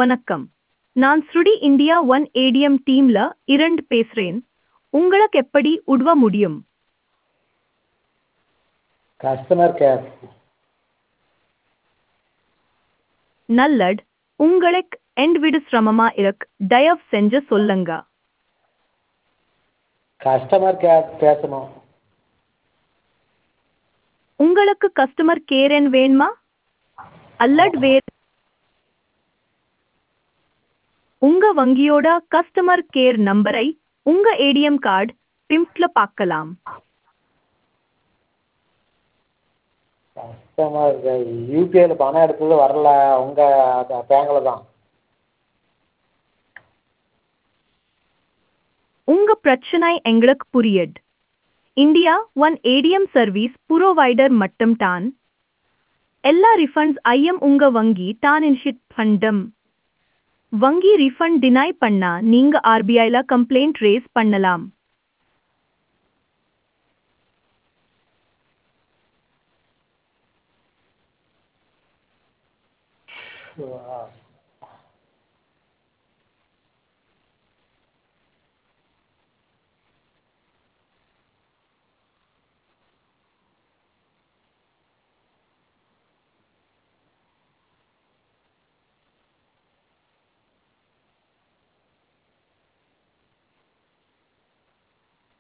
வணக்கம் நான் ஸ்ருடி இந்தியா ஒன் ஏடிஎம் டீம்ல இரண்டு பேசுறேன் உங்களுக்கு எப்படி உதவ முடியும் கஸ்டமர் கேர் நல்லட் உங்களுக்கு எண்ட் விடு சிரமமா இருக்கு தயவு செஞ்சு சொல்லுங்க கஸ்டமர் கேர் பேசணும் உங்களுக்கு கஸ்டமர் கேர் எண் வேணுமா அல்லட் வேறு உங்க வங்கியோட கஸ்டமர் கேர் நம்பரை உங்க ஏடிஎம் கார்டு பிம்ப்ல பார்க்கலாம் கஸ்டமர் யூபிஐயில் பணம் எடுத்தது வரல உங்கள் பேங்கில் தான் உங்க பிரச்சனை எங்களுக்கு புரியுது India one ATM service provider மட்டும் தான் எல்லா ரிஃபண்ட்ஸ் ஐயம் உங்க வங்கி தான் இன்ஷிட் பண்டம் வங்கி ரீஃபண்ட் டினை பண்ணா நீங்க ஆர்பிஐல கம்ப்ளைண்ட் ரேஸ் பண்ணலாம் ஆ